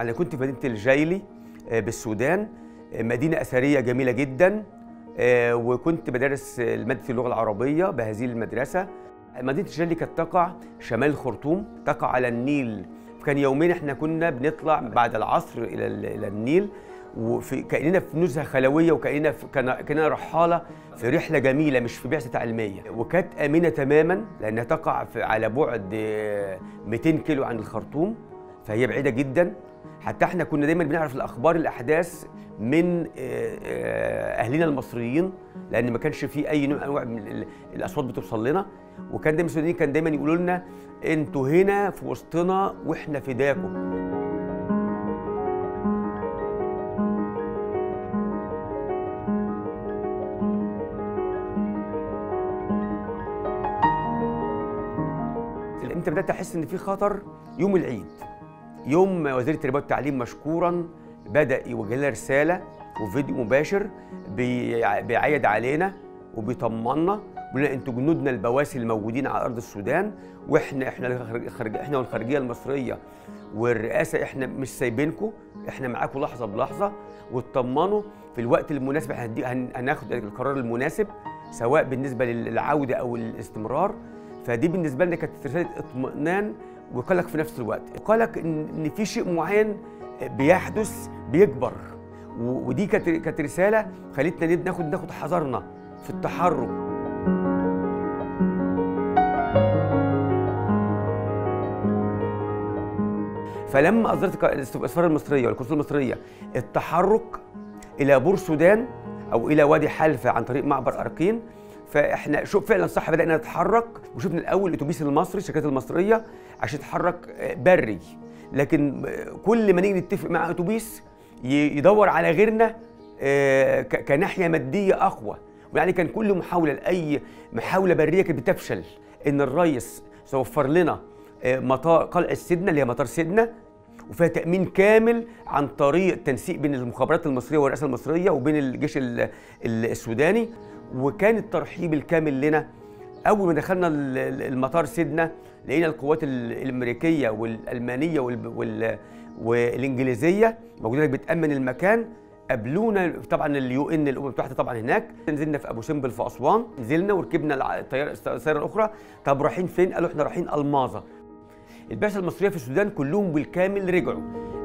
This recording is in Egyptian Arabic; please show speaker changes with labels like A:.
A: انا كنت في مدينه الجايلي آه، بالسودان آه، مدينه اثريه جميله جدا آه، وكنت بدرس ماده اللغه العربيه بهذه المدرسه مدينه الجايلي كانت تقع شمال الخرطوم تقع على النيل كان يومين احنا كنا بنطلع بعد العصر الى الى النيل وفي كاننا في نزهه خلويه وكاننا في كان- كاننا رحاله في رحله جميله مش في بعثه علميه وكانت امنه تماما لانها تقع في على بعد آه، 200 كيلو عن الخرطوم فهي بعيده جدا حتى احنا كنا دايما بنعرف الاخبار الاحداث من آه، آه، اهلنا المصريين لان ما كانش في اي نوع من انواع من ال- الاصوات بتوصل لنا وكان دايما السودانيين كان دايما يقولوا لنا انتوا هنا في وسطنا واحنا فداكم امتى بدات احس ان في خطر يوم العيد يوم وزير التربيه والتعليم مشكورا بدا يوجه لنا رساله وفيديو مباشر بيع- بيعيد علينا وبيطمنا بيقول لنا انتوا جنودنا البواسل الموجودين على ارض السودان واحنا احنا الخارج- الخارج احنا والخارجيه المصريه والرئاسه احنا مش سايبينكم احنا معاكم لحظه بلحظه واطمنوا في الوقت المناسب إحنا هندي- هن- هناخد القرار المناسب سواء بالنسبه للعوده او الاستمرار فدي بالنسبه لنا كانت رساله اطمئنان وقلق في نفس الوقت قلق ان إن في شيء معين بيحدث بيكبر و- ودي كانت كانت رساله خلتنا ناخد ناخد حذرنا في التحرك فلما اصدرت السفاره المصريه والقنصليه المصريه التحرك الى بور سودان او الى وادي حلفه عن طريق معبر ارقين فاحنا شوف فعلا صح بدانا نتحرك وشفنا الاول الاتوبيس المصري الشركات المصريه عشان تتحرك آه، بري لكن آه، كل ما نيجي نتفق مع اتوبيس ي- يدور على غيرنا آه، ك- كناحيه ماديه اقوى يعني كان كل محاوله لاي محاوله بريه كانت بتفشل ان الرئيس سيوفر لنا آه، مطار قلعه سيدنا اللي هي مطار سيدنا وفيها تامين كامل عن طريق تنسيق بين المخابرات المصريه والرئاسه المصريه وبين الجيش ال- ال- السوداني وكان الترحيب الكامل لنا اول ما دخلنا ال- ال- المطار سيدنا لقينا القوات ال- الامريكيه والالمانيه وال- وال- والانجليزيه موجوده بتامن المكان قابلونا طبعا اليو ان الامم المتحده طبعا هناك نزلنا في ابو سمبل في اسوان نزلنا وركبنا الع- الطياره السياره الاخرى طب رايحين فين قالوا احنا رايحين الماظه البعثه المصريه في السودان كلهم بالكامل رجعوا